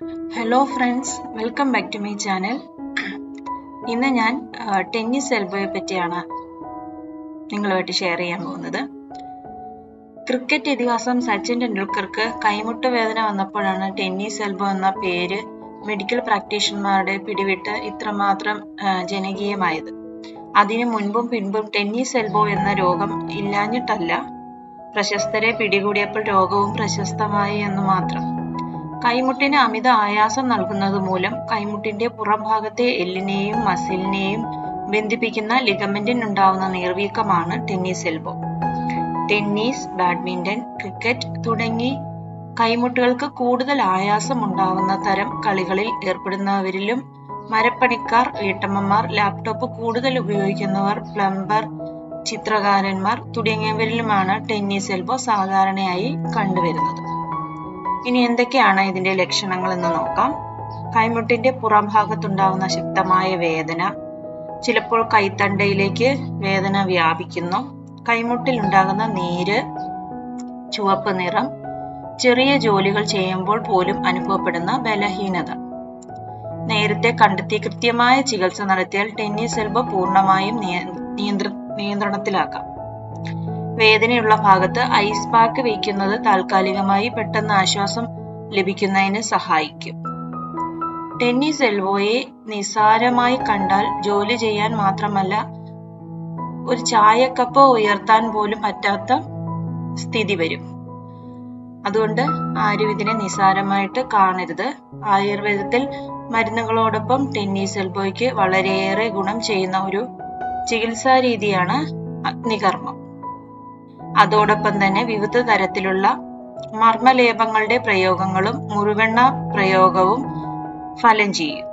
Hello friends welcome back to my channel ഇന്ന് ഞാൻ tennis എൽബോയെ പറ്റിയാണ് നിങ്ങളുമായിട്ട് ഷെയർ ചെയ്യാൻ പോകുന്നത് ക്രിക്കറ്റ് ഇതിഹാസം സച്ചിൻ ടെണ്ടുൽക്കർക്ക് കൈമുട്ട് വേദന വന്നപ്പോഴാണ് ടെന്നീസ് എൽബോ എന്ന പേര് മെഡിക്കൽ പ്രാക്ടീഷണർമാരുടെ പിടിവിട്ട് ഇത്രമാത്രം ജനകീയമായത് അതിനു മുൻപും പിൻപും ടെന്നീസ് എൽബോ എന്ന രോഗം ഇല്ലാഞ്ഞിട്ടല്ല പ്രശസ്തരെ പിടികൂടിയപ്പോൾ രോഗവും പ്രശസ്തമായി എന്ന് മാത്രം കൈമുട്ടിന് അമിത ആയാസം നൽകുന്നത് മൂലം കൈമുട്ടിന്റെ പുറംഭാഗത്തെ എല്ലിനെയും മസിലിനെയും ബന്ധിപ്പിക്കുന്ന ലിഗമെന്റിനുണ്ടാവുന്ന നീർവീക്കമാണ് tennis elbow tennis badminton cricket തുടങ്ങി കൈമുട്ടുകൾക്ക് കൂടുതൽ ആയാസം ഉണ്ടാവുന്ന തരം കളികളിൽ ഏർപ്പെടുന്നവരിലും മരപ്പണിക്കാർ വീട്ടമ്മമാർ ലാപ്ടോപ്പ് കൂടുതൽ ഉപയോഗിക്കുന്നവർ പ്ലംബർ ചിത്രകാരന്മാർ തുടങ്ങിയവരിലുമാണ് ടെന്നീസ് എൽബോ സാധാരണയായി കണ്ടുവരുന്നത് ഇനി എന്തൊക്കെയാണ് ഇതിന്റെ ലക്ഷണങ്ങൾ എന്ന് നോക്കാം കൈമുട്ടിന്റെ പുറം ഭാഗത്തുണ്ടാവുന്ന ശക്തമായ വേദന ചിലപ്പോൾ കൈത്തണ്ടയിലേക്ക് വേദന വ്യാപിക്കുന്നു കൈമുട്ടിൽ ഉണ്ടാകുന്ന നീര് ചുവപ്പ് നിറം ചെറിയ ജോലികൾ ചെയ്യുമ്പോൾ പോലും അനുഭവപ്പെടുന്ന ബലഹീനത നേരത്തെ കണ്ടെത്തി കൃത്യമായ ചികിത്സ നടത്തിയാൽ ടെന്നീസ് എൽബോ പൂർണ്ണമായും നിയന്ത്ര നിയന്ത്രണത്തിലാക്കാം വേദനയുള്ള ഭാഗത്ത് ഐസ് പാക്ക് വയ്ക്കുന്നത് താൽക്കാലികമായി പെട്ടെന്ന് ആശ്വാസം ലഭിക്കുന്നതിന് സഹായിക്കും ടെന്നീസ് എൽബോയെ നിസാരമായി കണ്ടാൽ ജോലി ചെയ്യാൻ മാത്രമല്ല ഒരു ചായക്കപ്പ് ഉയർത്താൻ പോലും പറ്റാത്ത സ്ഥിതി വരും അതുകൊണ്ട് ആരും ഇതിനെ നിസാരമായിട്ട് കാണരുത് ആയുർവേദത്തിൽ മരുന്നുകളോടൊപ്പം ടെന്നീസ് എൽബോയ്ക്ക് വളരെയേറെ ഗുണം ചെയ്യുന്ന ഒരു ചികിത്സാ രീതിയാണ് അഗ്നികർമ്മം അതോടൊപ്പം തന്നെ വിവിധ തരത്തിലുള്ള മർമ്മലേപങ്ങളുടെ പ്രയോഗങ്ങളും മുറിവെണ്ണ പ്രയോഗവും ഫലം ചെയ്യും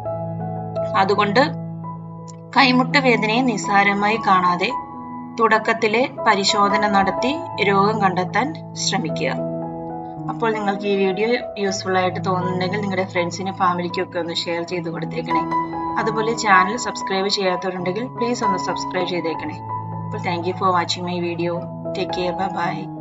അതുകൊണ്ട് കൈമുട്ട് വേദനയെ നിസ്സാരമായി കാണാതെ തുടക്കത്തിലെ പരിശോധന നടത്തി രോഗം കണ്ടെത്താൻ ശ്രമിക്കുക അപ്പോൾ നിങ്ങൾക്ക് ഈ വീഡിയോ യൂസ്ഫുൾ ആയിട്ട് തോന്നുന്നുണ്ടെങ്കിൽ നിങ്ങളുടെ ഫ്രണ്ട്സിനും ഫാമിലിക്കും ഒക്കെ ഒന്ന് ഷെയർ ചെയ്ത് കൊടുത്തേക്കണേ അതുപോലെ ചാനൽ സബ്സ്ക്രൈബ് ചെയ്യാത്തവരുണ്ടെങ്കിൽ പ്ലീസ് ഒന്ന് സബ്സ്ക്രൈബ് ചെയ്തേക്കണേ അപ്പോൾ thank you for watching my video Take care. Bye bye.